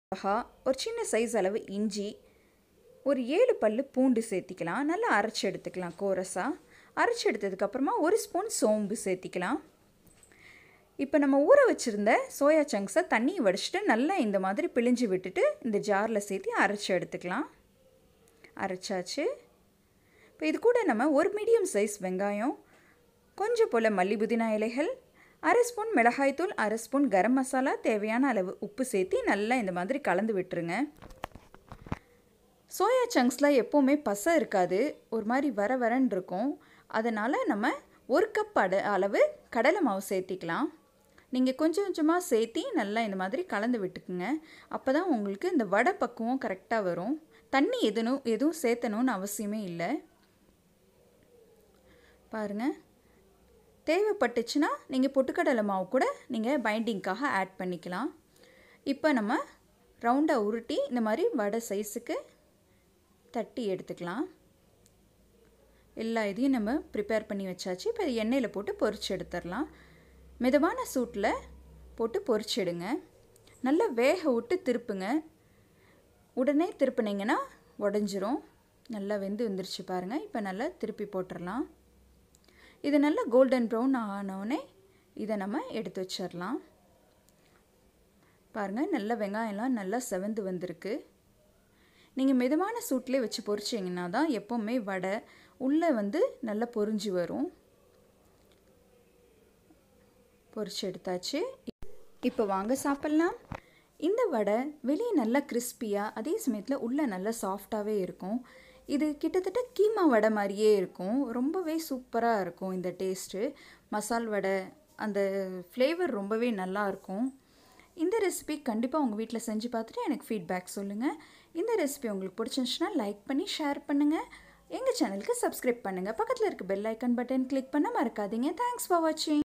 மிளகா ஒரு சின்ன சைஸ் அளவு இஞ்சி ஒரு ஏழு பல்லு பூண்டு சேர்த்திக்கலாம் நல்லா அரைச்சி எடுத்துக்கலாம் கோரஸாக அரைச்சி எடுத்ததுக்கப்புறமா ஒரு ஸ்பூன் சோம்பு சேர்த்திக்கலாம் இப்போ நம்ம ஊற வச்சுருந்த சோயா சங்க்ஸை தண்ணி வடிச்சிட்டு நல்லா இந்த மாதிரி பிழிஞ்சு விட்டுட்டு இந்த ஜாரில் சேர்த்து அரைச்சி எடுத்துக்கலாம் அரைச்சாச்சு இப்போ இது கூட நம்ம ஒரு மீடியம் சைஸ் வெங்காயம் கொஞ்சம் போல் மல்லி புதினா இலைகள் அரை ஸ்பூன் மிளகாய்த்தூள் அரை ஸ்பூன் கரம் மசாலா தேவையான அளவு உப்பு சேர்த்து நல்லா இந்த மாதிரி கலந்து விட்டுருங்க சோயா சங்க்ஸில் எப்போவுமே பசை இருக்காது ஒரு மாதிரி வர வரன்னு இருக்கும் அதனால் நம்ம ஒரு கப் அட அளவு கடலை மாவு சேர்த்திக்கலாம் நீங்கள் கொஞ்சம் கொஞ்சமாக சேர்த்தி நல்லா இந்த மாதிரி கலந்து விட்டுக்குங்க அப்போ தான் உங்களுக்கு இந்த வடை பக்குவம் கரெக்டாக வரும் தண்ணி எதுனும் எதுவும் சேர்த்தணும்னு அவசியமே இல்லை பாருங்கள் தேவைப்பட்டுச்சுன்னா நீங்கள் பொட்டுக்கடலை மாவு கூட நீங்கள் பைண்டிங்க்காக ஆட் பண்ணிக்கலாம் இப்போ நம்ம ரவுண்டாக உருட்டி இந்த மாதிரி வடை சைஸுக்கு தட்டி எடுத்துக்கலாம் எல்லா இதையும் நம்ம ப்ரிப்பேர் பண்ணி வச்சாச்சு இப்போ எண்ணெயில் போட்டு பொரிச்சு எடுத்துடலாம் மிதமான சூட்டில் போட்டு பொரிச்சிடுங்க நல்லா வேக விட்டு திருப்புங்க உடனே திருப்பினீங்கன்னா உடஞ்சிரும் நல்லா வெந்து வந்துருச்சு பாருங்கள் இப்போ நல்லா திருப்பி போட்டுடலாம் இது நல்லா கோல்டன் ப்ரௌன் ஆனவுடனே இதை நம்ம எடுத்து வச்சிடலாம் பாருங்கள் நல்ல வெங்காயம்லாம் நல்லா செவந்து வந்திருக்கு நீங்கள் மிதமான சூட்லேயே வச்சு பொரிச்சிங்கன்னா தான் எப்போவுமே வடை உள்ளே வந்து நல்லா பொரிஞ்சு வரும் பொரிச்சு எடுத்தாச்சு இப்போ வாங்க சாப்பிட்லாம் இந்த வடை வெளியே நல்லா கிறிஸ்பியாக அதே சமயத்தில் உள்ளே நல்லா சாஃப்டாகவே இருக்கும் இது கிட்டத்தட்ட கீமா வடை மாதிரியே இருக்கும் ரொம்பவே சூப்பராக இருக்கும் இந்த டேஸ்ட்டு மசால் வடை அந்த ஃப்ளேவர் ரொம்பவே நல்லாயிருக்கும் இந்த ரெசிபி கண்டிப்பாக உங்கள் வீட்டில் செஞ்சு பார்த்துட்டு எனக்கு ஃபீட்பேக் சொல்லுங்கள் இந்த ரெசிபி உங்களுக்கு பிடிச்சிருந்துச்சுன்னா லைக் பண்ணி ஷேர் பண்ணுங்கள் எங்கள் சேனலுக்கு சப்ஸ்கிரைப் பண்ணுங்கள் பக்கத்தில் இருக்க பெல் ஐக்கன் பட்டன் கிளிக் பண்ண மறக்காதீங்க தேங்க்ஸ் ஃபார் வாட்சிங்